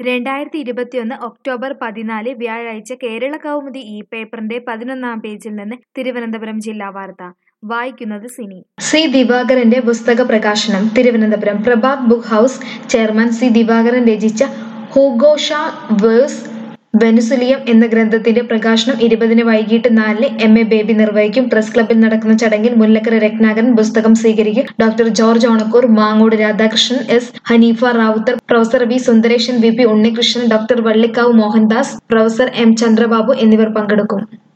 രണ്ടായിരത്തി ഇരുപത്തിയൊന്ന് ഒക്ടോബർ പതിനാല് വ്യാഴാഴ്ച കേരള കൗമുദി ഈ പേപ്പറിന്റെ പതിനൊന്നാം പേജിൽ നിന്ന് തിരുവനന്തപുരം ജില്ലാ വാർത്ത വായിക്കുന്നത് സിനി സി ദിവാകരന്റെ പുസ്തക പ്രകാശനം Thiruvananthapuram Prabhat book house chairman C Divakaran രചിച്ച ഹൂഗോഷ വേഴ്സ് വെനുസുലിയം എന്ന ഗ്രന്ഥത്തിന്റെ പ്രകാശനം ഇരുപതിന് വൈകിട്ട് നാലിന് എം എ ബേബി നിർവഹിക്കും പ്രസ് ക്ലബ്ബിൽ നടക്കുന്ന ചടങ്ങിൽ മുല്ലക്കര രത്നാകരൻ പുസ്തകം സ്വീകരിക്കും doctor George Onakkoor Mangode Radhakrishnan S Hanifa Rawther professor V Sundaresan V P Unnikrishnan doctor Vallikkavu Mohandas professor M Chandrababu എന്നിവർ പങ്കെടുക്കും